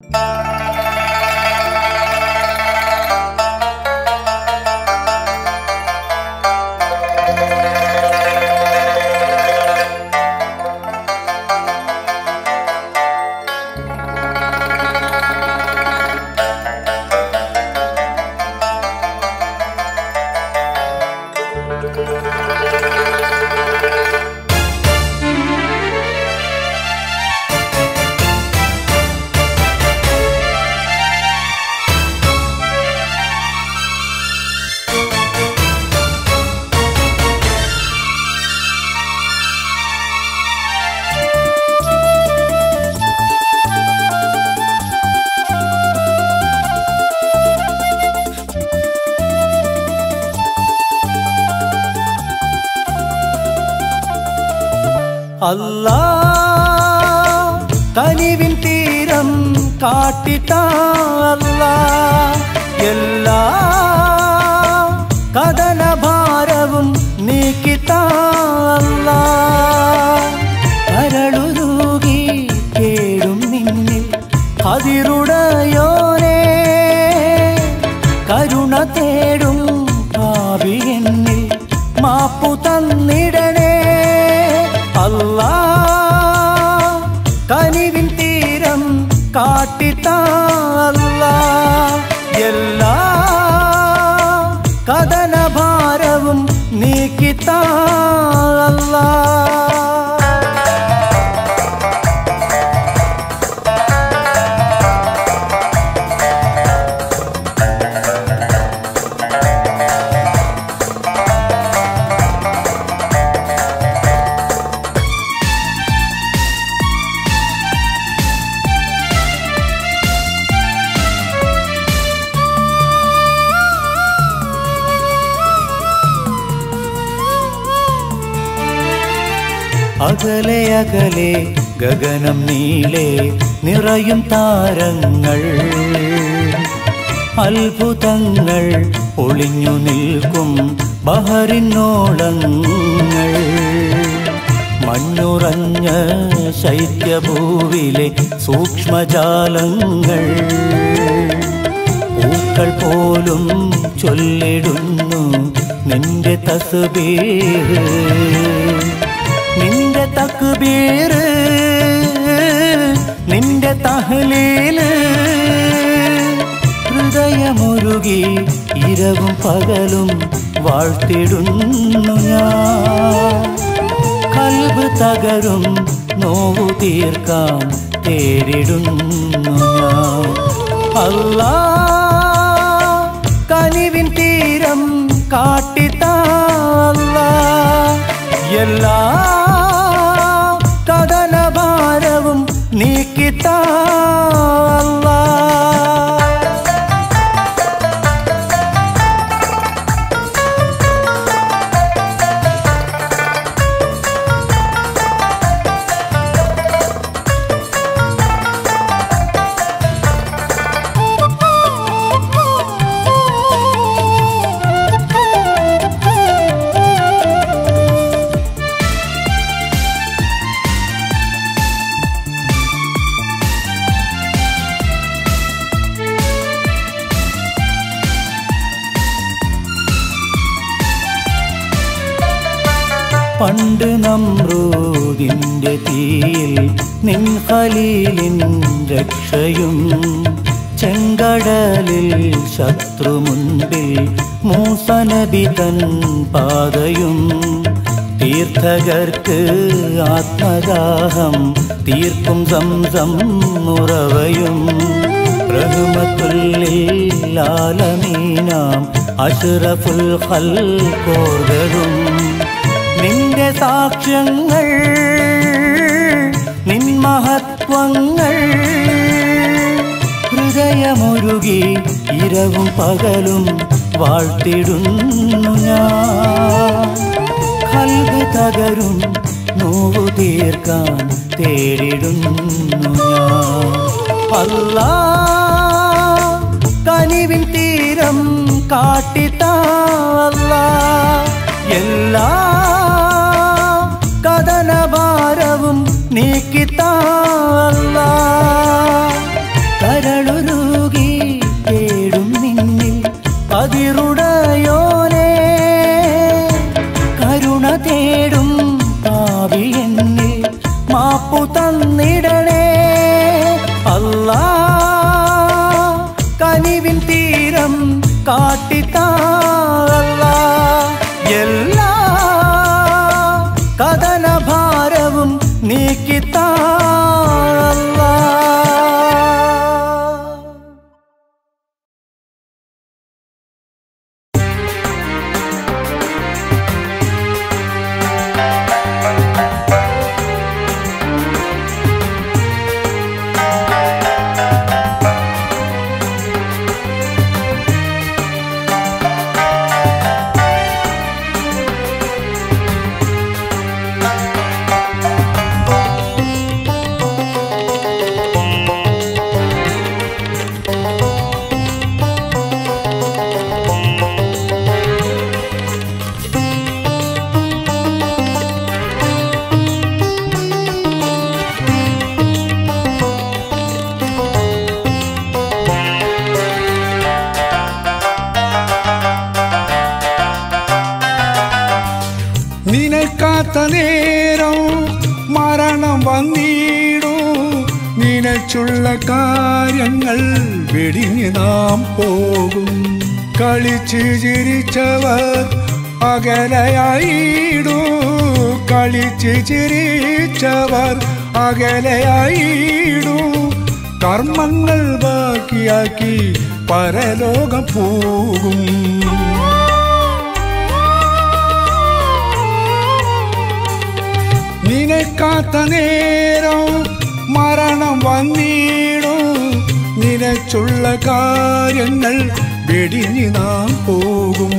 അല്ലാ കനിവിൻ തീരം കാട്ടിട്ടല്ല എല്ലാ കഥനഭാരവും നീക്കിത്തല്ല കരളുരുകി കേടും നിന്നിൽ അതിരുടയോനേ കരുണ തേടും ഭാവി എന്നിൽ മാപ്പു തന്നിടണേ അല്ലാ കനിവിൻ തീരം കാട്ടിത്തല്ല എല്ലാ കഥനഭാരവും നീക്കിത്തല്ല അകലെ അകലെ ഗഗനം നീളെ നിറയും താരങ്ങൾ അത്ഭുതങ്ങൾ ഒളിഞ്ഞു നിൽക്കും ബഹറിനോളങ്ങൾ മണ്ണുറഞ്ഞ ശൈത്യഭൂവിലെ സൂക്ഷ്മജാലങ്ങൾ പൂക്കൾ പോലും ചൊല്ലിടുന്നു നിന്റെ തസ്ബീർ നിന്റെ തക്ബീർ നിന്റെ തഹ്ലീല് ഹൃദയമുരുകി ഇരവും പകലും വാഴ്ത്തിടുന്നു ഞാൻ കൽബ് തകരും നോവു തീർക്കാൻ തേടിടുന്നു ഞാൻ അല്ലാ കനിവിൻ തീരം കാട്ടിത്തല്ല എല്ലാ കഥനഭാരവും നീക്കിത്തല്ല പണ്ട് നമ്രൂദിന്റെ തീയിൽ നിൻ ഖലീലിൻ രക്ഷയും ചെങ്കടലിൽ ശത്രു മുൻപിൽ മൂസനബി തൻ പാതയും തീർത്ഥകർക്ക് ആത്മദാഹം തീർക്കും സംസം മുറവയും റഹ്മത്തുല്ലാലമീനാം അഷ്റഫുൽ ഖൽക്കോർകളും നിന്റെ സാക്ഷ്യങ്ങൾ നിൻ മഹത്വങ്ങൾ ഹൃദയമുരുകി ഇരവും പകലും വാഴ്ത്തിടുന്നു ഞാൻ കൽബ് തകരും നോവു തീർക്കാൻ തേടിടുന്നു ഞാൻ അല്ലാ കനിവിൻ തീരം കാട്ടിത്തല്ല എല്ലാ കഥനഭാരവും നീക്കിത്തല്ല അല്ലാ കനിവിൻ തീരം കാട്ടിത്താ അല്ലാ എല്ലാ കഥനഭാരവും നീക്കിത്താ അല്ലാ നിനക്കാത്ത നേരം മരണം വന്നിടും നിനച്ചുള്ള കാര്യങ്ങൾ വെടിഞ്ഞ് നാം പോകും കളിച്ച് ചിരിച്ചവർ അകലയായിടും കളിച്ച് ചിരിച്ചവർ അകലയായിടും കർമ്മങ്ങൾ ബാക്കിയാക്കി പരലോകം പോകും നിനക്കാത്ത നേരം മരണം വന്നിടും നിനച്ചുള്ള കാര്യങ്ങൾ വെടിഞ്ഞ് നാം പോകും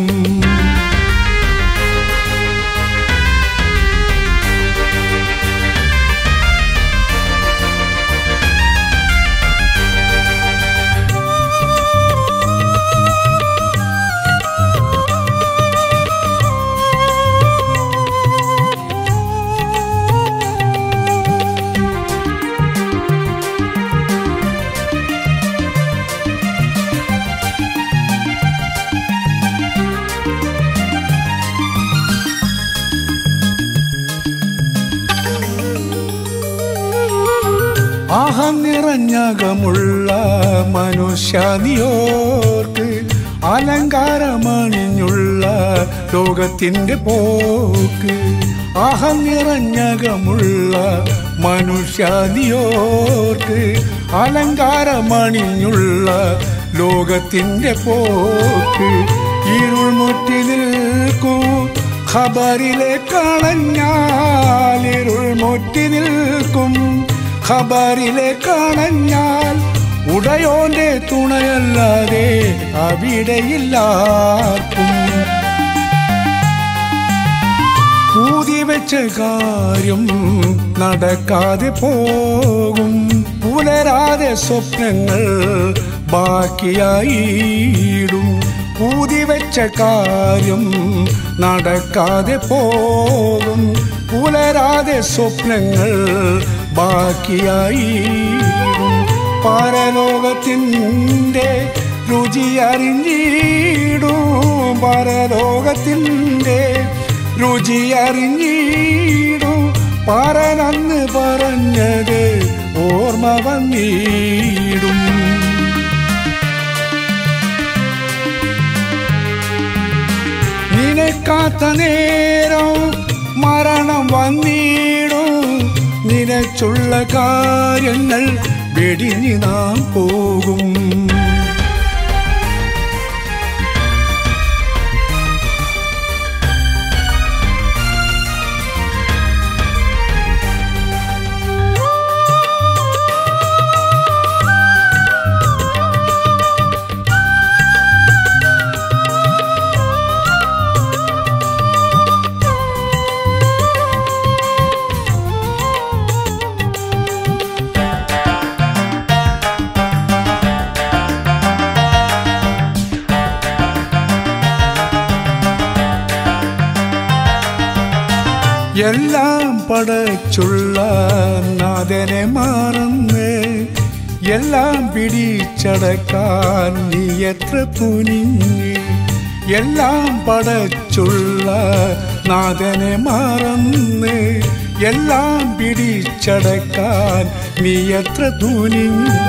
അഹം നിറഞ്ഞകമുള്ള മനുഷ്യ നീയോർക്ക് അലങ്കാരമണിഞ്ഞുള്ള ലോകത്തിന്റെ പോക്ക് അഹം നിറഞ്ഞകമുള്ള മനുഷ്യ നീയോർക്ക് അലങ്കാരമണിഞ്ഞുള്ള ലോകത്തിന്റെ പോക്ക് ഇരുൾ മുറ്റി നിൽക്കൂ ഖബറിലെ കളഞ്ഞാൽ ഇരുൾ മുറ്റി നിൽക്കും ഖബറിലെ കാണഞ്ഞാൽ ഉടയോന്റെ തുണയല്ലാതെ അവിടെയില്ലാർക്കും ഊതി വെച്ച കാര്യം നടക്കാതെ പോകും പുലരാതെ സ്വപ്നങ്ങൾ ബാക്കിയായിടും ഊതി വെച്ച കാര്യം നടക്കാതെ പോകും പുലരാതെ സ്വപ്നങ്ങൾ ബാക്കിയായിടും പരലോകത്തിൻ്റെ രുചി അറിഞ്ഞിടും പരലോകത്തിൻ്റെ രുചി അറിഞ്ഞിടും പറനന്ന് പറഞ്ഞത് ഓർമ്മ വന്നിടും നിനക്കാത്ത നേരം മരണം വന്നിടും നിനച്ചുള്ള കാര്യങ്ങൾ വെടിഞ്ഞ് നാം പോകും എല്ലാം പടച്ചുള്ള നാഥനെ മറന്ന് എല്ലാം പിടിച്ചടക്കാൻ നീ എത്ര തുനിഞ്ഞ് എല്ലാം പടച്ചുള്ള നാഥനെ മറന്ന് എല്ലാം പിടിച്ചടക്കാൻ നീ എത്ര തുനിഞ്ഞ്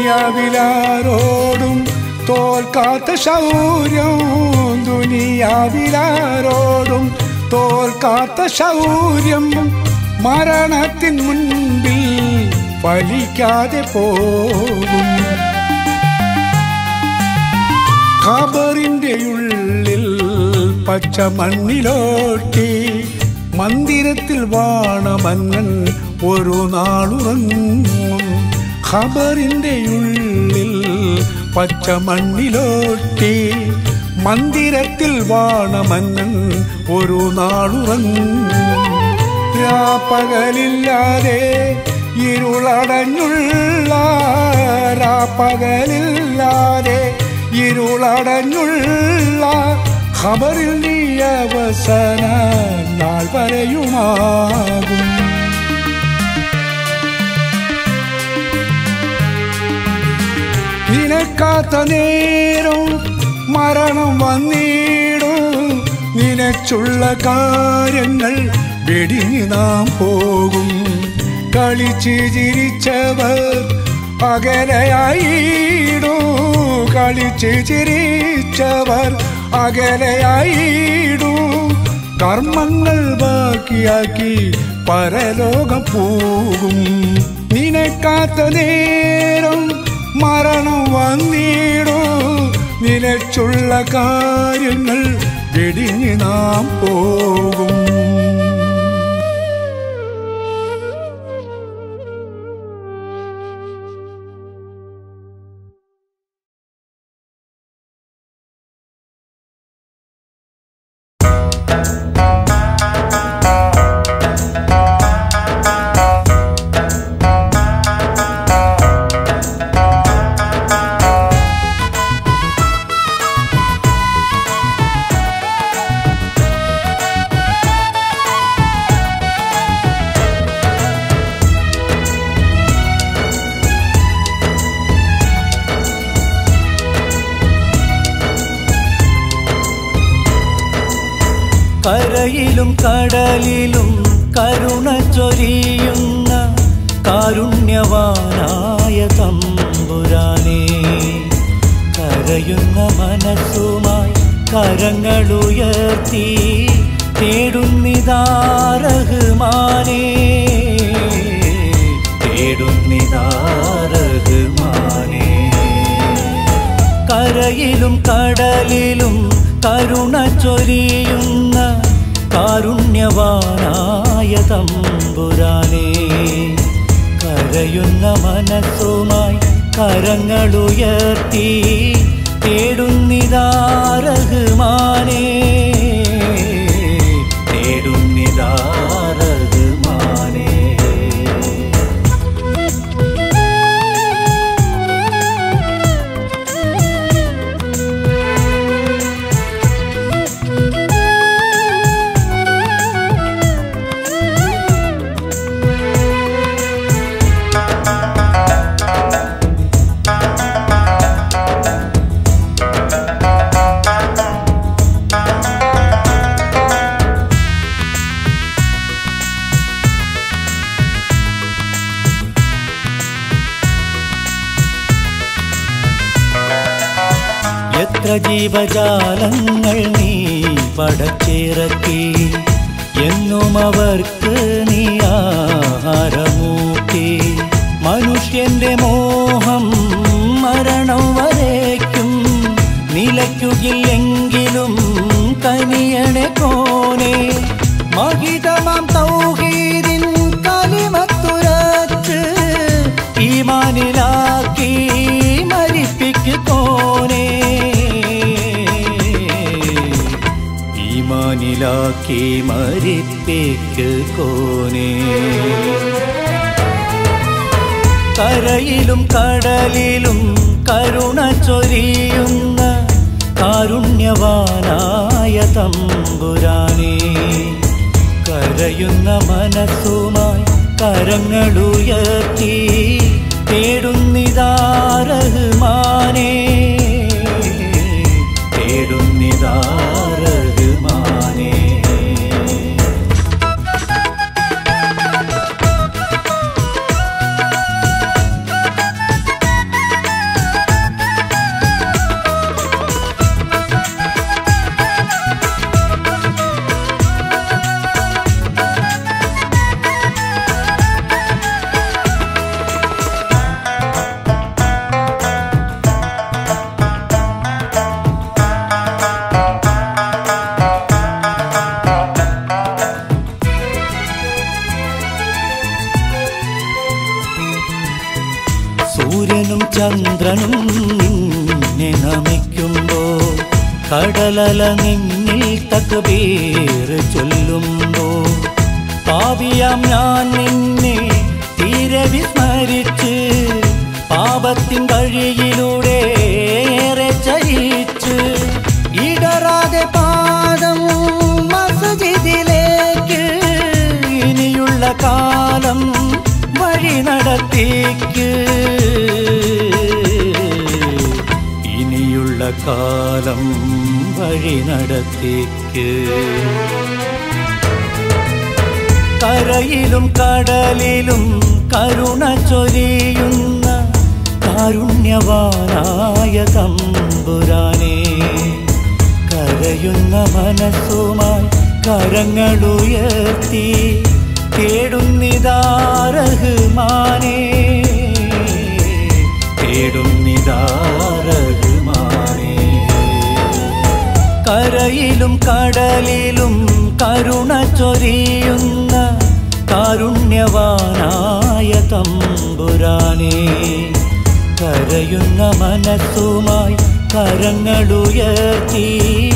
ദുനിയാവിലാരോടും തോൽക്കാത്ത ശൗര്യം ദുനിയാവിലാരോടും തോൽക്കാത്ത ശൗര്യം മരണത്തിൻ മുൻപിൽ ഫലിക്കാതെ പോകും ഖബറിന്റെ ഉള്ളിൽ പച്ച മണ്ണിലോട്ടി മന്ദിരത്തിൽ വാണമന്നൻ ഒരു നാളുറങ്ങും ഖബറിന്റെ ഉള്ളിൽ പച്ച മണ്ണിലോട്ടി മന്ദിരത്തിൽ വാണമന്നൻ ഒരു നാളുറങ്ങും രാപ്പകലില്ലാതെ ഇരുളടഞ്ഞുള്ള രാപ്പകലില്ലാതെ ഇരുളടഞ്ഞുള്ള ഖബറിൽ നീ അവസന നാൾ വരെയുമാകും നിനക്കാത്ത നേരം മരണം വന്നിടും നിനച്ചുള്ള കാര്യങ്ങൾ വെടിഞ്ഞു നാം പോകും കളിച്ച് ചിരിച്ചവർ അകലയായിടൂ കളിച്ച് ചിരിച്ചവർ അകലയായിടൂ കർമ്മങ്ങൾ ബാക്കിയാക്കി പരലോകം പോകും നിനക്കാത്ത നേരം മരണം വന്നിടൂ നിലച്ചുള്ള കാര്യങ്ങൾ വെടിഞ്ഞ് നാം പോകും കരയിലും കടലിലും കരുണ ചൊരിയുന്ന കാരുണ്യവാനായ തമ്പുരാനെ കരയുന്ന മനസ്സുമായി കരങ്ങളുയർത്തി തേടുന്നിതാ റഹ്മാനേ തേടുന്നിതാ റഹ്മാനേ കരയിലും കടലിലും കരുണ ചൊരിയുന്ന കാരുണ്യവാനായ തമ്പുരാനെ കരയുന്ന മനസ്സുമായി കരങ്ങളുയർത്തി തേടുന്നിതാ റഹ്മാനേ തേടുന്നിതാ റഹ്മാനേ എത്ര ജീവജാലങ്ങൾ നീ പടച്ചിറക്കി എന്നും അവർക്ക് നീ ആഹാരമൂട്ടി മനുഷ്യന്റെ മോഹം മരണം വരേക്കും നിലയ്ക്കുകില്ലെങ്കിലും കനിയണെ കോനെ മഹിതമാം തൗഹീദിൻ കലിമത്തുരച്ച് ഈമാനിലാക്കി മരിപ്പിക്ക് കോനെ ഈമാനിലാക്കി മരിപ്പിക്ക് കോനെ കരയിലും കടലിലും കരുണ ചൊരിയുന്ന കാരുണ്യവാനായ തമ്പുരാനെ കരയുന്ന മനസ്സുമായി കരങ്ങളുയർത്തി തേടുന്നിതാ റഹ്മാനേ തേടുന്നിതാ റഹ്മാനേ സൂര്യനും ചന്ദ്രനും നിന്നെ നമിക്കുമ്പോ കടലല നിന്നിൽ തക്ബീർ ചൊല്ലുമ്പോ പാപിയാം ഞാൻ നിന്നെ തീരെ വിസ്മരിച്ച് പാപത്തിൻ വഴിയിലൂടെ ഏറെ ചരിച്ച് ഇടറാതെ പാദം മസ്ജിദിലേക്ക് ഇനിയുള്ള കാലം വഴി നടത്തിക്ക് ഇനിയുള്ള കാലം വഴി നടത്തിക്ക് കരയിലും കടലിലും കരുണ ചൊരിയുന്ന കാരുണ്യവാനായ തമ്പുരാനെ കരയുന്ന മനസ്സുമായി കരങ്ങളുയർത്തി തേടുന്നിതാരഹുമാനേ തേടുന്നിതാരഹുമാനേ കരയിലും കടലിലും കരുണ ചൊരിയുന്ന കാരുണ്യവാനായ തമ്പുരാനെ കരയുന്ന മനസ്സുമായി കരങ്ങളുയർത്തി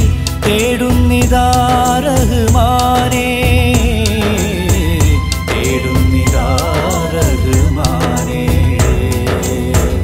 തേടുന്നിതാരഹുമാനേ തേടുന്നിതാരഹുമാനേ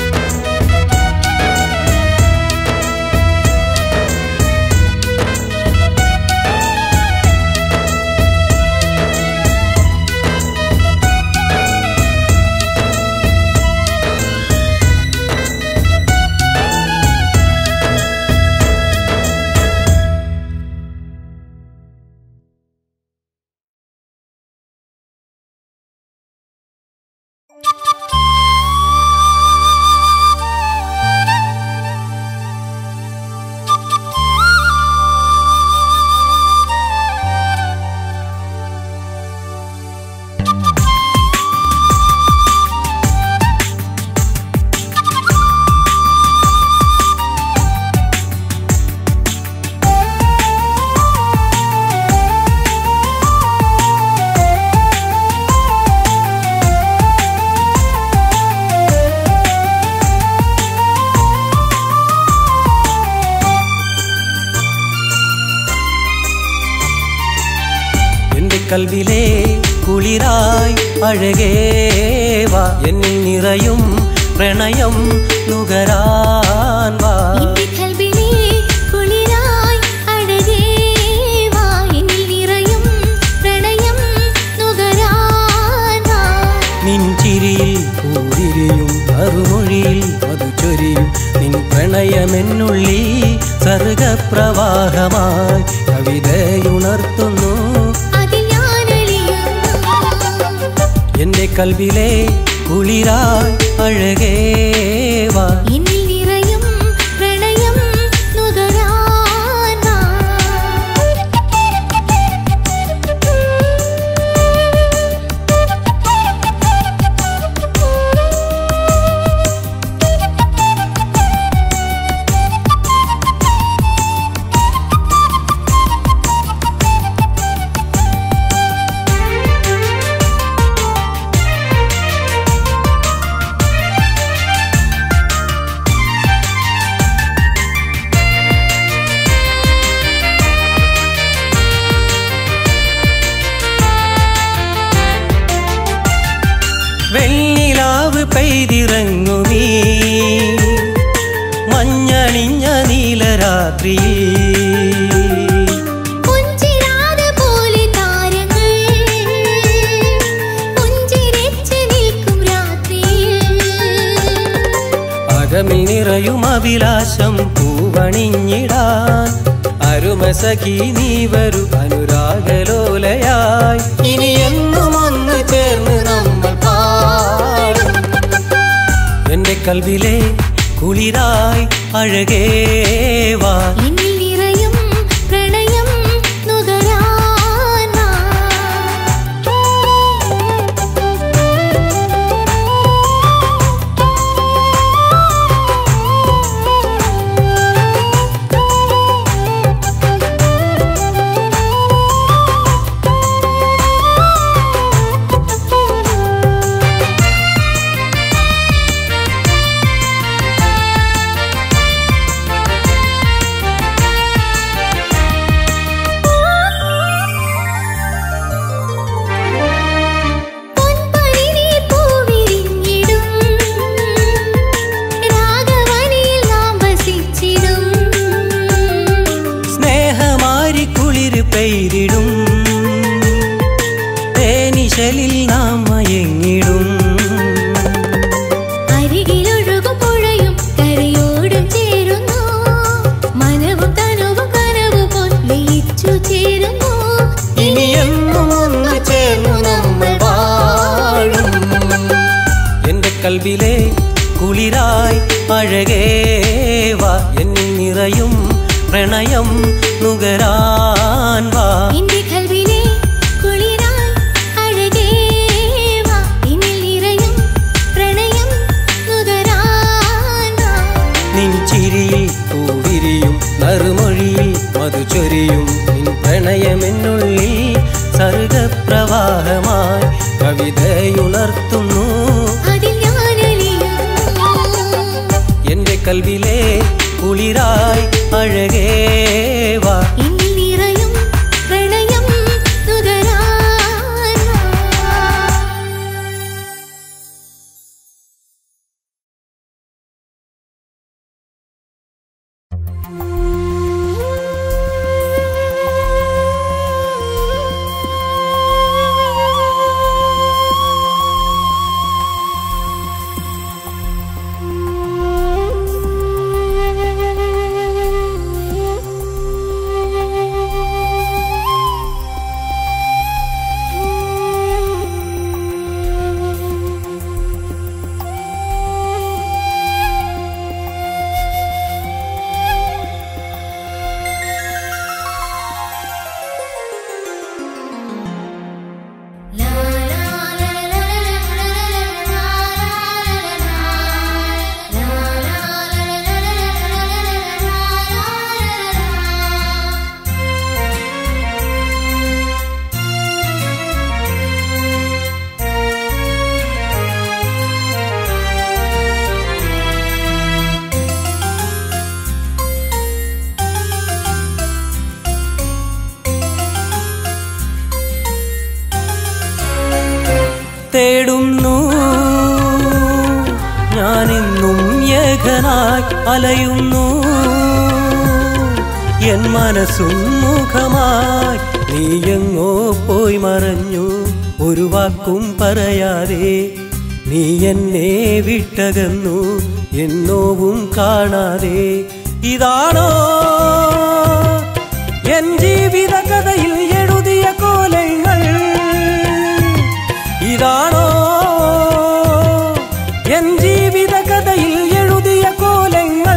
എന്റെ കൽവിലെ കുളിരായി അഴകേവാ എന്നിൽ നിറയും പ്രണയം നുകരാൻ വാ എന്റെ കൽവിലെ കുളിരായി അഴകേ വാ എന്നിൽ നിറയും പ്രണയം നുകരാൻ വാ നിൻ ചിരിയിൽ പൂവിരിയും അറുമൊഴിയിൽ മധുചൊരിയും നിൻ പ്രണയമെന്നുള്ളിൽ സർഗപ്രവാഹമായി കവിതയുണർത്തുന്നു അതിൽ ഞാനലിയുന്നു എന്റെ കൽവിലെ കുളിരായി അഴകേവാ എന്നിൽ നിറയും പ്രണയം നുകരാൻ വാ വെണ്ണിലാവ് പെയ്തിറങ്ങുമീ മഞ്ഞണിഞ്ഞ നീലരാത്രിയിൽ പുഞ്ചിരാതെ പോലെ താരങ്ങൾ പുഞ്ചിരിച്ച് നിൽക്കും രാത്രിയിൽ അകമിൽ നിറയും അഭിലാഷം പൂവണിഞ്ഞിടാൻ അരുമസഖി നീ വരൂ അനുരാഗലോലയായി ഇനി എന്നും ഒന്ന് ചേർന്ന് നമ്മൾ പാടും എന്റെ കൽവിലെ കുളിരായി അഴകേവാ എന്നിൽ നിറയും പ്രണയം നുകരാൻ വാ ും കൽവിലെ കുളിരായി അഴകേവാ എന്നിൽ നിറയും പ്രണയം നുകരാൻ വാ എന്റെ കൽവിലെ കുളിരായി അഴകേ വാ എന്നിൽ നിറയും പ്രണയം നുകരാൻ വാ നിൻ ചിരിയിൽ പൂവിരിയും നറുമൊഴിയിൽ മധുചൊരിയും നിൻ പ്രണയമെന്നുള്ളിൽ സർഗപ്രവാഹമായി കവിതയുണർത്തുന്നു അതിൽ ഞാനലിയുന്നു എന്റെ കൽവിലെ കുളിരായി അഴകേവാ എന്നിൽ നിറയും പ്രണയം നുകരാൻ വാ തേടുന്നു ഞാനിന്നും ഏകനായി അലയുന്നു എൻ മനസ്സും മുഖമായി നീ എങ്ങോ പോയി മറഞ്ഞു ഒരു വാക്കും പറയാതെ നീ എന്നെ വിട്ടകന്നു എന്നോവും കാണാതെ ഇതാണോ എൻ ജീവിത കഥയിൽ എഴുതിയ കോലങ്ങൾ ഇതാണോ എൻ ജീവിത കഥയിൽ എഴുതിയ കോലങ്ങൾ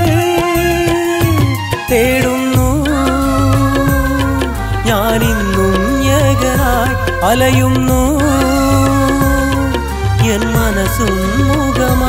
തേടുന്നു ഞാനിന്നും ഏകനായി അലയുന്നു എൻ മനസ്സും മുഖമാ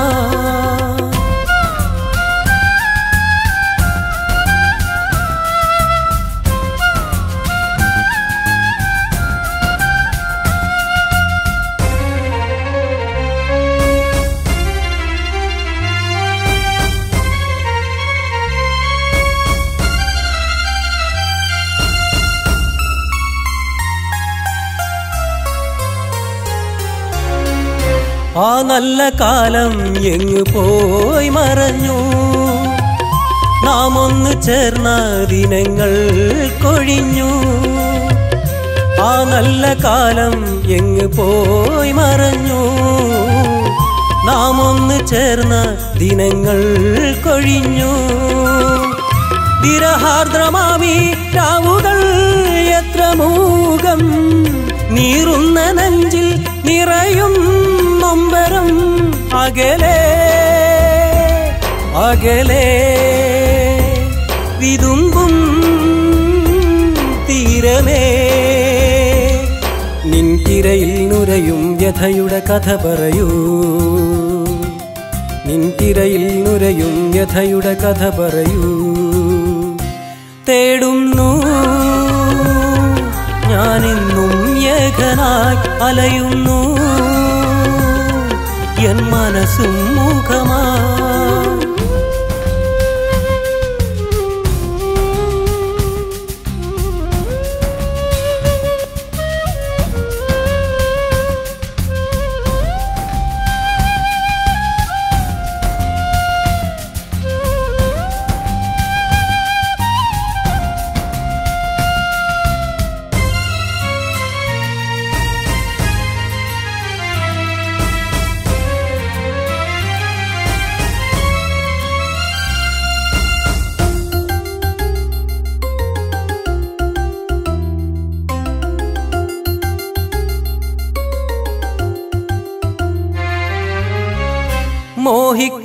ആ നല്ല കാലം എങ്ങു പോയി മറഞ്ഞു നാം ഒന്ന് ചേർന്ന ദിനങ്ങൾ കൊഴിഞ്ഞു ആ നല്ല കാലം എങ്ങു പോയി മറഞ്ഞു നാം ഒന്ന് ചേർന്ന ദിനങ്ങൾ കൊഴിഞ്ഞു വിരഹാർദ്രമാമി രാവുകൾ എത്ര മൂകം നീറുന്ന നെഞ്ചിൽ നിറയും നൊമ്പരം അകലെ അകലെ വിതുമ്പും തീരമേ നിൻ തിരയിൽ നുരയും വ്യഥയുടെ കഥ പറയൂ നിൻ തിരയിൽ നുരയും വ്യഥയുടെ കഥ പറയൂ തേടുന്നു ഞാനിന്നും ഏകനായി അലയുന്നു എൻ മനസ്സും മുഖമാ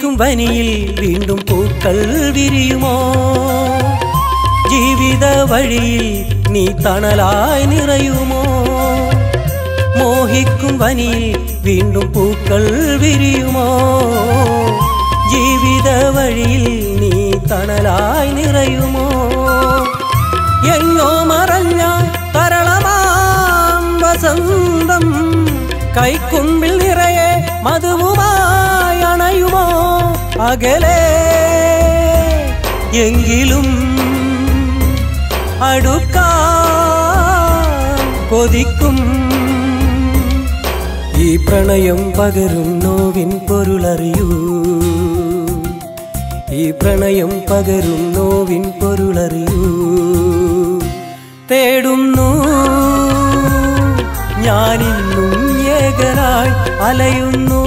മോഹിക്കും വനിയിൽ വീണ്ടും പൂക്കൾ വിരിയുമോ ജീവിത വഴിയിൽ നീ തണലായി നിറയുമോ മോഹിക്കും വനിയിൽ വീണ്ടും പൂക്കൾ വിരിയുമോ ജീവിത വഴിയിൽ നീ തണലായി നിറയുമോ എങ്ങോ മറഞ്ഞ തരളമാം വസന്തം കൈക്കുമ്പിൽ നിറയെ മധുവുമായി അണയുമോ അകലെ എങ്കിലും അടുക്കാൻ കൊതിക്കും ഈ പ്രണയം പകരും നോവിൻ പൊരുളറിയൂ ഈ പ്രണയം പകരും നോവിൻ പൊരുളറിയൂ തേടുന്നു ഞാനിന്നും ഏകനായി അലയുന്നു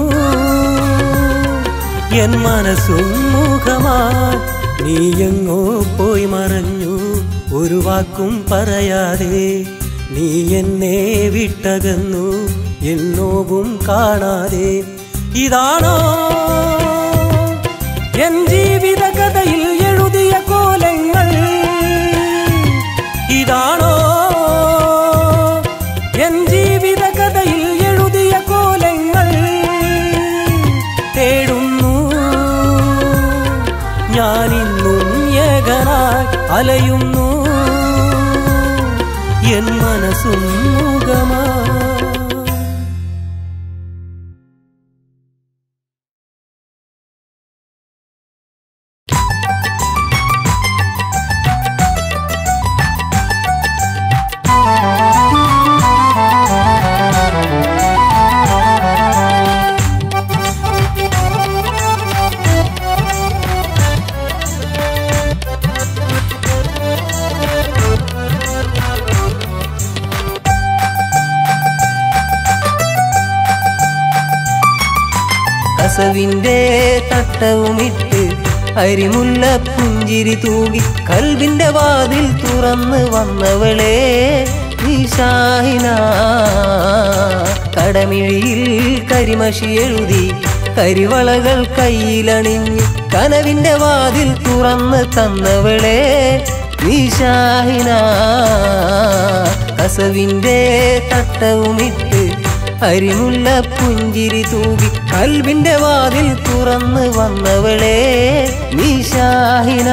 എൻ മനസ്സും മുഖമായി നീ എങ്ങോ പോയി മറഞ്ഞു ഒരു വാക്കും പറയാതെ നീ എന്നെ വിട്ടകന്നു എന്നോവും കാണാതെ ഇതാണോ എൻ ജീവിത കഥയിൽ എഴുതിയ കോലങ്ങൾ ഇതാണോ എൻ ജീവിത കഥയിൽ എഴുതിയ കോലങ്ങൾ തേടുന്നു ഞാനിന്നും ഏകനായി അലയുന്നു എൻ മനസ്സും മുഖമാ കസവിന്റെ തട്ടവുമിട്ട് അരിമുല്ല പുഞ്ചിരി തൂകി കൽവിന്റെ വാതിൽ തുറന്ന് വന്നവളെ നിശാഹിന കടമിഴിയിൽ കരിമഷി എഴുതി കരിവളകൾ കയ്യിലണിഞ്ഞ് കനവിന്റെ വാതിൽ തുറന്ന് തന്നവളെ നിശാഹിന കസവിന്റെ തട്ടവുമിട്ട് അരിമുല്ല പുഞ്ചിരി തൂകി കൽവിന്റെ വാതിൽ തുറന്ന് വന്നവളെ നിശാഹിന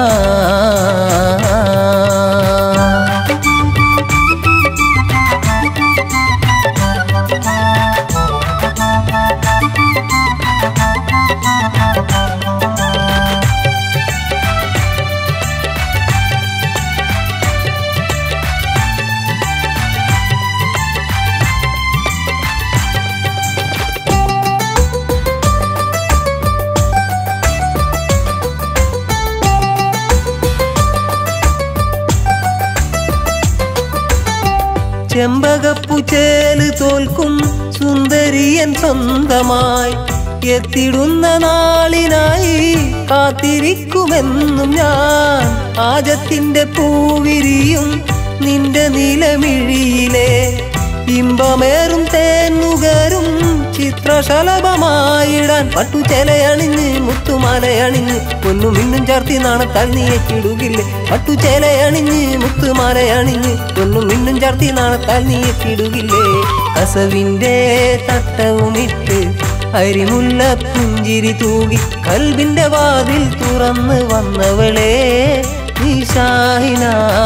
ചെമ്പകപ്പുചേല് തോൽക്കും സുന്ദരിയൻ സ്വന്തമായി എത്തിടുന്ന നാളിനായി കാത്തിരിക്കുമെന്നും ഞാൻ ആജത്തിന്റെ പൂവിരിയും നിന്റെ നിലമിഴിയിലെ ഇമ്പമേറും തേന്നുകരും ചിത്രശലഭമായിടാൻ പട്ടുചേലയണിഞ്ഞ് മുത്തുമാലയണിഞ്ഞ് പൊന്നും മിന്നും ചേർത്തി നാണത്താൽ നീയെക്കിടുകില്ലേ പട്ടുചേലയണിഞ്ഞ് മുത്തുമാലയണിഞ്ഞ് പൊന്നും മിന്നും ചേർത്തി നാണത്താൽ നീയെക്കിടുകില്ലേ കസവിന്റെ തട്ടവുമിട്ട് അരിമുല്ല പുഞ്ചിരി തൂകി കൽബിന്റെ വാതിൽ തുറന്ന് വന്നവളെ നിശാഹിന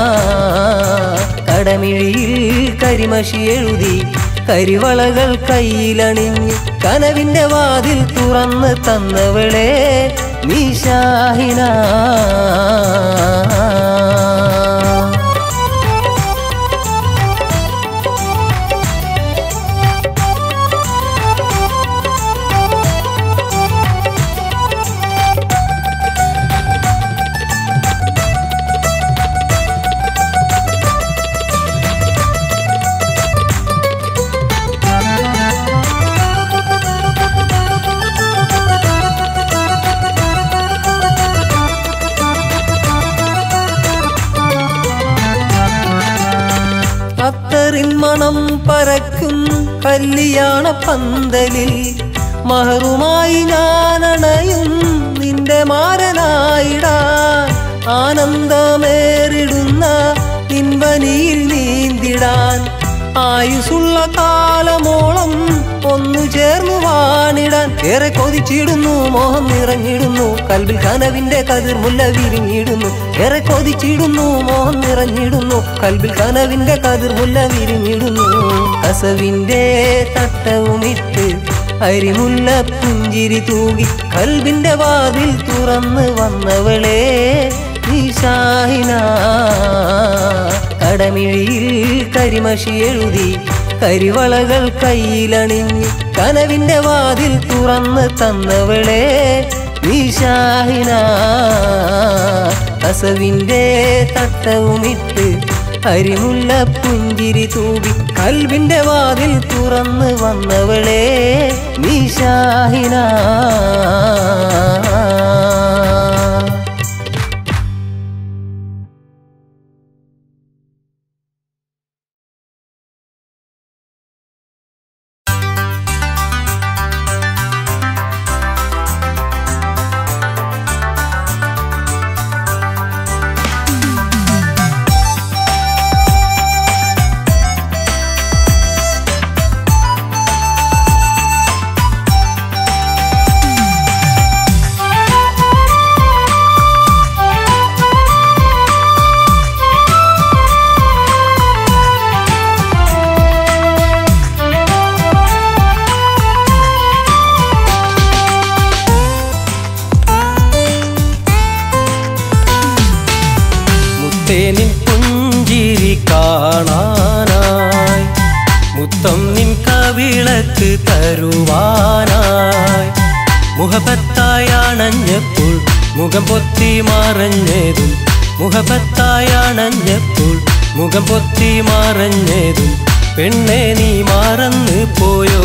കടമിഴിയിൽ കരിമഷി എഴുതി കരിവളകൾ കയ്യിലണിഞ്ഞ് കനവിന്റെ വാതിൽ തുറന്ന് തന്നവളെ നിശാഹിന അത്തറിൻ മണം പരക്കും കല്യാണ പന്തലിൽ മഹറുമായി ഞാനണയും നിന്റെ മാരനായിടാൻ ആനന്ദമേറിടുന്ന നിൻവനിയിൽ നീന്തിടാൻ ആയുസുള്ള കാലമോളം ഒന്നു ചേർന്നു വാണിടാൻ ഏറെ കൊതിച്ചിടുന്നു മോഹം നിറഞ്ഞിടുന്നു കൽവിൽ കനവിന്റെ കതിർ മുല്ല വിരിഞ്ഞിടുന്നു ഏറെ കൊതിച്ചിടുന്നു മോഹം നിറഞ്ഞിടുന്നു കൽവിൽ കനവിന്റെ കതിർ മുല്ല വിരിഞ്ഞിടുന്നു കസവിന്റെ തട്ടവുമിട്ട് അരിമുല്ല പുഞ്ചിരി തൂകി കൽവിന്റെ വാതിൽ തുറന്ന് വന്നവളെ നിശാഹിന കടമിഴിയിൽ കരിമഷി എഴുതി കരിവളകൾ കയ്യിലണിഞ്ഞ് കനവിന്റെ വാതിൽ തുറന്ന് തന്നവളെ നിശാഹിന കസവിന്റെ തട്ടവുമിട്ട് അരിമുല്ല പുഞ്ചിരി തൂകി കൽവിന്റെ വാതിൽ തുറന്ന് വന്നവളെ നിശാഹിന മുത്തേനിൻ പുഞ്ചിരി കാണാനായി മുത്തം നിൻ കവിളക്ക് തരുവാനായി മുഖപത്തായി അണഞ്ഞപ്പോൾ മുഖം പൊത്തി മറഞ്ഞതും മുഖപത്തായി അണഞ്ഞപ്പോൾ മുഖം പൊത്തി മറഞ്ഞതും പെണ്ണെ നീ മറന്നു പോയോ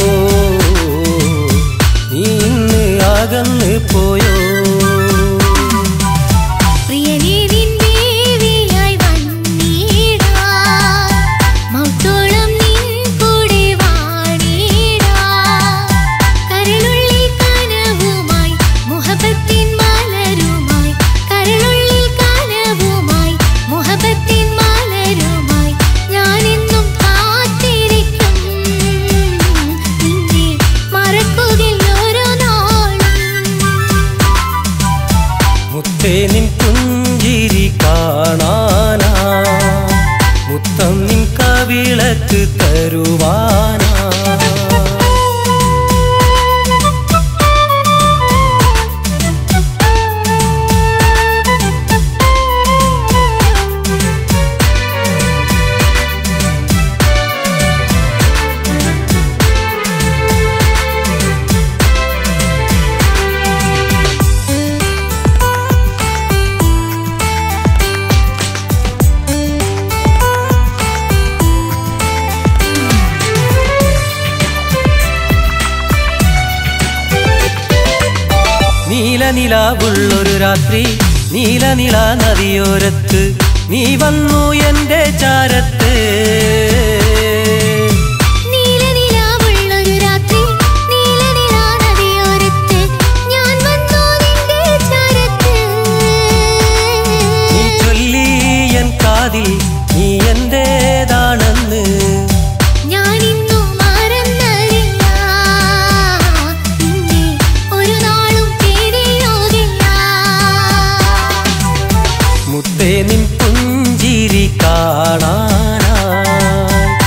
നീ ഇന്ന് അകന്നു പോയോ പ്രിയനേ നിൻ ദേവിയായി വന്നിടാ മൗത്തോളം നിൻ കൂടെ വാണിടാ കരളുള്ളിൽ കനവുമായി മുഹബത്തിൻ മലരുമായി കരളുള്ളിൽ കനവുമായി മുഹബത്തിൻ മലരുമായി ഞാനെന്നും കാത്തിരിക്കും നിന്നെ മറക്കുകയില്ല ഓരോ നാളും മുത്തേ നിൻ പുഞ്ചിരി കാണാനാ മുത്തം നിൻ കവിളക്ക് തരുവാനാ നീലനിലാവുള്ളൊരു രാത്രി നീലനില നദിയോരത്ത് നീ വന്നു എന്റെ ചാരത്ത് നീലനിലാവുള്ളൊരു രാത്രി നീലനിലാ നദിയോരത്ത് ഞാൻ വന്നു നിന്റെ ചാരത്ത് നീ ചൊല്ലി എൻ കാതിൽ നീ എന്റേതാണെന്ന് ഞാനിന്നു മറന്നറില്ല നിന്നെ ഒരു നാളും പേടിയോകില്ല മുത്തേ നിൻ പുഞ്ചിരി കാണാനായി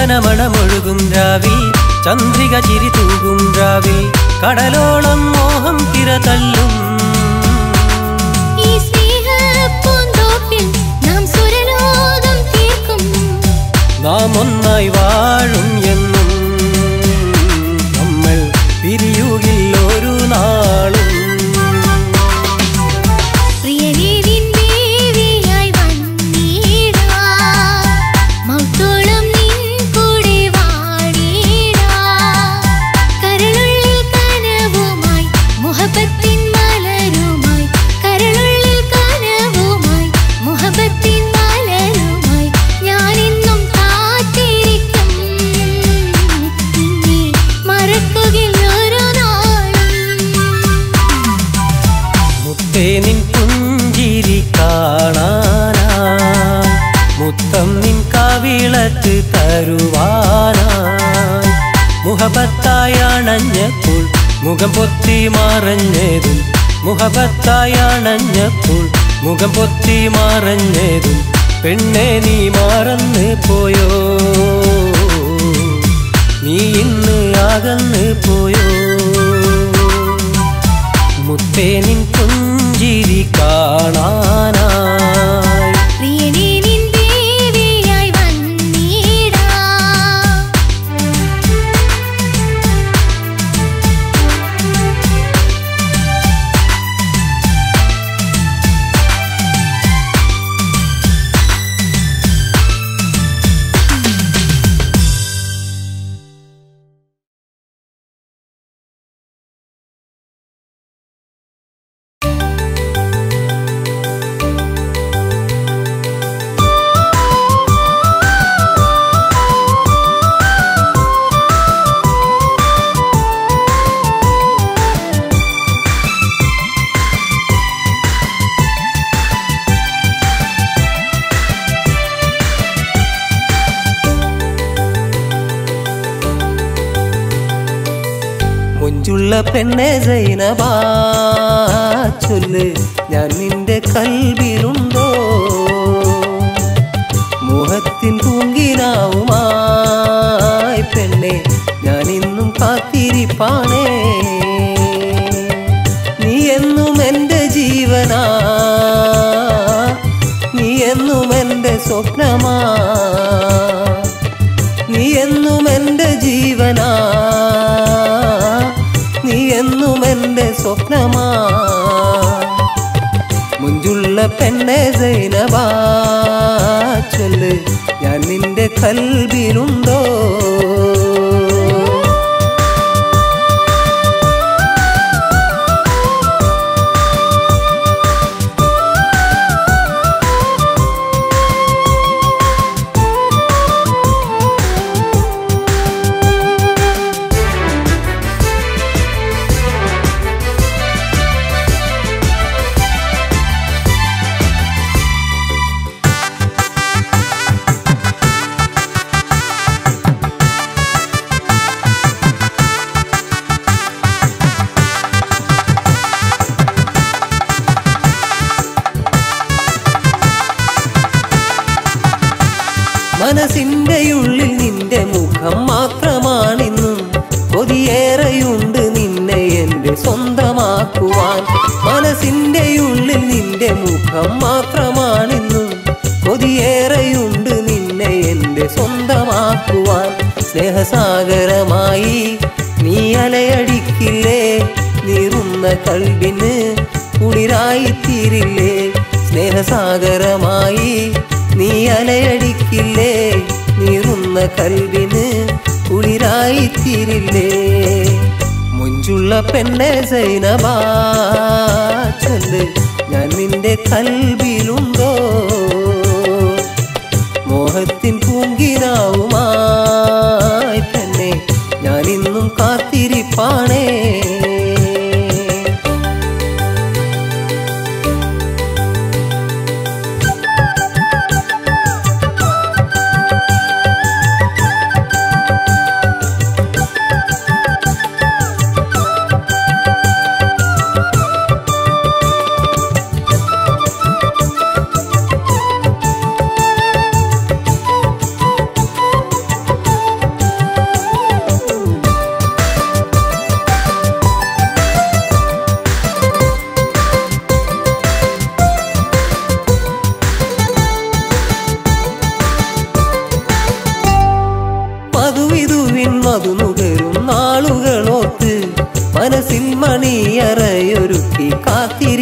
ചന്ദനമണമൊഴുകും രാവിൽ ചന്ദ്രിക ചിരി തൂകും രാവിൽ കടലോളം മോഹം തിര തള്ളും ഈ സ്നേഹപ്പൂന്തോപ്പിൽ നാം സുരലോകം തീർക്കും നാം ഒന്നായി വാഴും എന്നും നമ്മൾ പിരിയുകിൽ ഒരു നാളും പ്രിയനേ നിൻ ദേവിയായി വന്നിടാ മൗത്തോളം നിൻ കൂടെ വാണിടാ കരളുള്ളിൽ കനവുമായി മുഹബത്തിൻ മലരുമായി കരളുള്ളിൽ കനവുമായി മുഹബത്തിൻ മലരുമായി ഞാനിന്നും കാത്തിരിക്കും നിന്നെ മറക്കുകയില്ല ഒരു നാളും മുത്തേ നിൻ പുഞ്ചിരി കാണാനായി മുത്തം നിൻ കവിളത്ത് തരുവാനായി മുഹബത്തായി അണഞ്ഞപ്പോൾ മുഖം പൊത്തി മറഞ്ഞതും മുഹബത്തായി അണഞ്ഞപ്പോൾ മുഖം പൊത്തി മറഞ്ഞതും പെണ്ണെ നീ മറന്ന് പോയോ നീ ഇന്ന് അകന്ന് പോയോ മുത്തേ നിൻ പുഞ്ചിരി കാണാനായി പ്രിയനേ നിൻ ദേവിയായി വന്നിടാ മുഞ്ചുള്ള പെണ്ണെ സൈനബാ ചൊല്ല് ഞാൻ നിന്റെ കൽവിലുണ്ടോ മോഹത്തിൻ പൂങ്കിനാവുമായി പെണ്ണെ ഞാൻ ഇന്നും കാത്തിരിപ്പാണേ നീ എന്നും എൻ്റെ ജീവനാ നീ എന്നും എൻ്റെ സ്വപ്നമാ നീ എന്നും എൻ്റെ ജീവനാ നീ എന്നും എൻ്റെ സ്വപ്നമാ മുഞ്ചുള്ള പെണ്ണെ സൈനബാ ചൊല്ല് ഞാൻ നിന്റെ കൽവിലുണ്ടോ മനസ്സിന്റെ ഉള്ളിൽ നിന്റെ മുഖം മാത്രമാണിന്നും കൊതിയേറെയുണ്ട് നിന്നെ എന്റെ സ്വന്തമാക്കുവാൻ മനസ്സിന്റെ ഉള്ളിൽ നിന്റെ മുഖം മാത്രമാണിന്നും കൊതിയേറെയുണ്ട് നിന്നെ എന്റെ സ്വന്തമാക്കുവാൻ സ്നേഹസാഗരമായി നീ അലയടിക്കില്ലേ നീറുന്ന കൽവിന് കുളിരായി തീരില്ലേ സ്നേഹസാഗരമായി നീ അലയടിക്കില്ലേ നീറുന്ന കൽവിന് കുളിരായി തീരില്ലേ മുഞ്ചുള്ള പെണ്ണെ സൈനബാ ചൊല്ല് ഞാൻ നിന്റെ കൽവിലുണ്ടോ മോഹത്തിൻ പൂങ്കിനാവുമായി പെണ്ണെ ഞാൻ ഇന്നും കാത്തിരിപ്പാണേ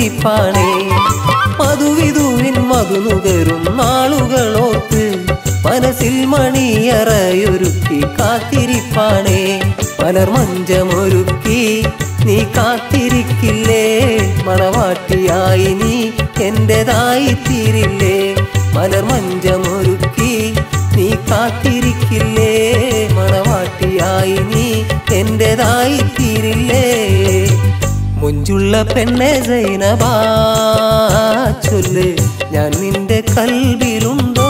കാത്തിരിപ്പാണേ മധുവിധുവിൻ മധുനുകരും നാളുകളോർത്ത് മനസ്സിൽ മണിയറയൊരുക്കി കാത്തിരിപ്പാണേ മലർമഞ്ചമൊരുക്കി നീ കാത്തിരിക്കില്ലേ മണവാട്ടിയായി നീ എന്റേതായി തീരില്ലേ മലർമഞ്ചമൊരുക്കി നീ കാത്തിരിക്കില്ലേ മണവാട്ടിയായി നീ എന്റേതായി തീരില്ലേ മുഞ്ചുള്ള പെണ്ണെ സൈനബാ ചൊല്ല് ഞാൻ നിന്റെ കൽവിലുണ്ടോ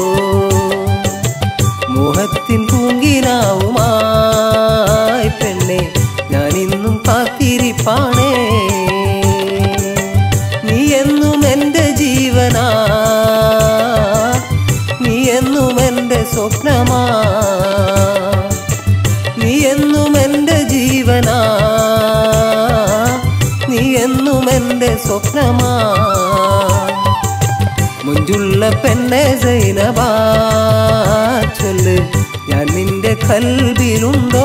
മോഹത്തിൻ പൂങ്കിനാവുമായി പെണ്ണെ ഞാൻ ഇന്നും കാത്തിരിപ്പാണേ നീ എന്നും എൻ്റെ ജീവനാ നീ എന്നും എൻ്റെ സ്വപ്നമാ നീ എന്നും എൻ്റെ ജീവനാ നീ എന്നും എൻ്റെ സ്വപ്നമാ മുഞ്ചുള്ള പെണ്ണെ സൈനബാ ചൊല്ല് ഞാൻ നിന്റെ കൽവിലുണ്ടോ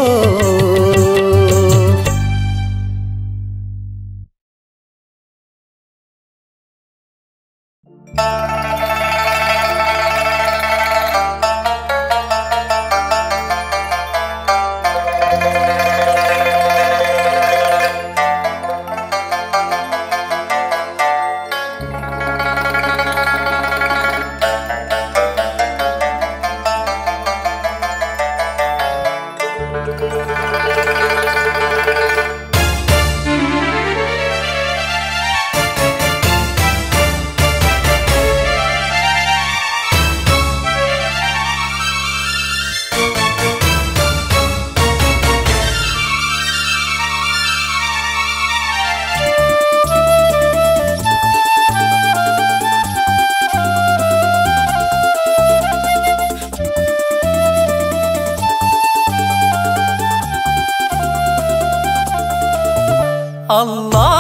അല്ലാ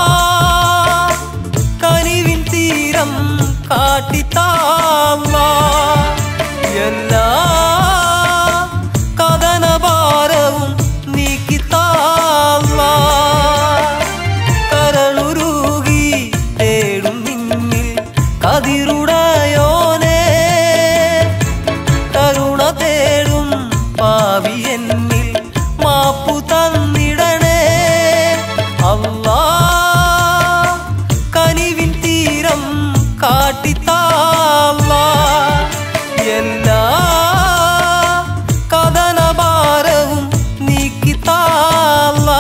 കനിവിൻ തീരം കാട്ടിത്താമ്മ എല്ലാ കഥനഭാരവും നീക്കിത്താമ്മ കരളുരുകി തേടും നിന്നിൽ കതിരുടയോനേ കരുണ തേടും പാവി എന്നിൽ മാപ്പു തന്നിടണേ അല്ലാ കനിവിൻ തീരം കാട്ടിത്താല്ല എല്ലാ കഥനഭാരവും നീക്കിത്താല്ല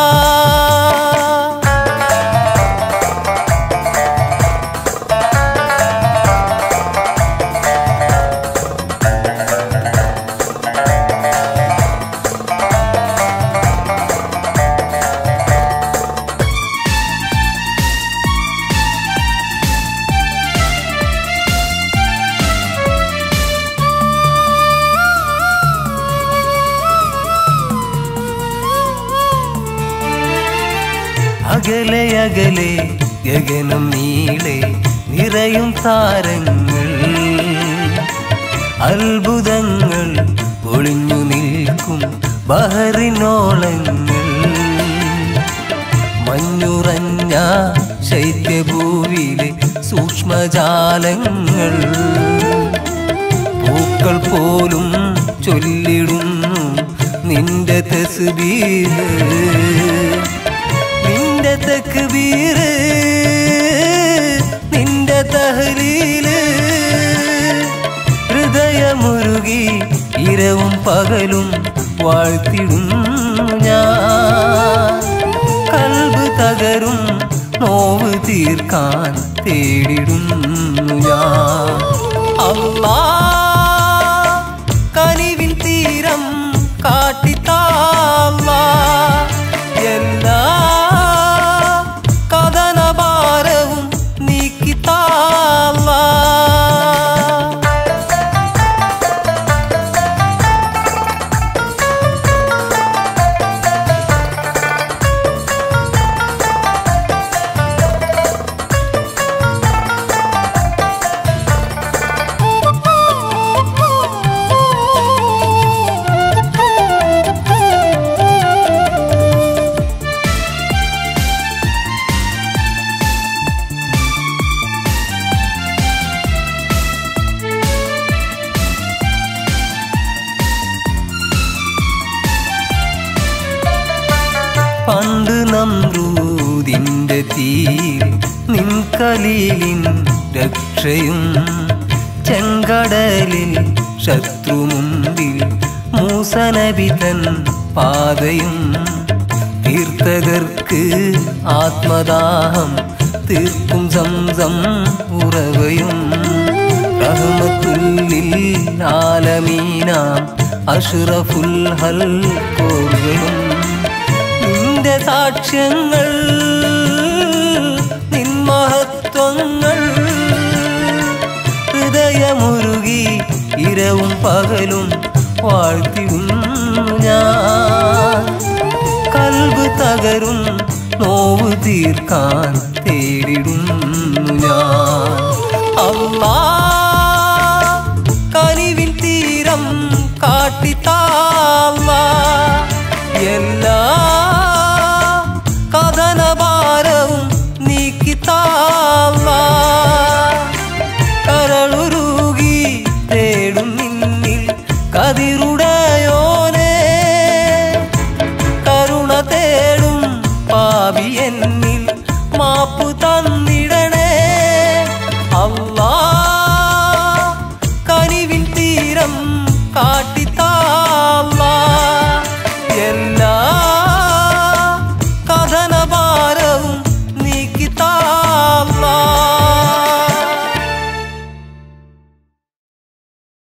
അകലെ അകലെ ഗഗനം നീളെ നിറയും താരങ്ങൾ അത്ഭുതങ്ങൾ ഒളിഞ്ഞു നിൽക്കും ബഹറിനോളങ്ങൾ മഞ്ഞുറഞ്ഞ ശൈത്യഭൂവിലെ സൂക്ഷ്മജാലങ്ങൾ പൂക്കൾ പോലും ചൊല്ലിടുന്നു നിന്റെ തസ്ബീഹ് നിന്റെ തക്ബീര് നിന്റെ തഹലീല് ഹൃദയമുരുകി ഇരവും പകലും വാഴ്ത്തിടുന്നു ഞാൻ കൽബ് തകരും നോവ് തീർക്കാൻ തേടിടുന്നു ഞാൻ അല്ലാ കനിവിൻ തീരം കാട്ടിത്താല്ല എല്ലാ കഥനഭാരവും നീക്കിത്താല്ല ആ തീർ നിൻ കലീലിൻ രക്ഷയും ചെങ്കടലിൽ ശത്രുമുമ്പിൽ മൂസനബിതൻ പാതയും തീർത്ഥകർക്ക് ആത്മദാഹം തീർക്കും സംസം ഉറവയും റഹ്മത്തുല്ലിൽ ആലമീനാം അഷ്റഫുൽ ഹൽ കോർവയും നിന്റെ സാക്ഷ്യങ്ങൾ നിൻ മഹത്വങ്ങൾ ഹൃദയമുരുകി ഇരവും പകലും വാഴ്ത്തിടുന്നു ഞാൻ കൽബ് തകരും നോവ് തീർക്കാൻ തേടിടുന്നു ഞാൻ അല്ലാ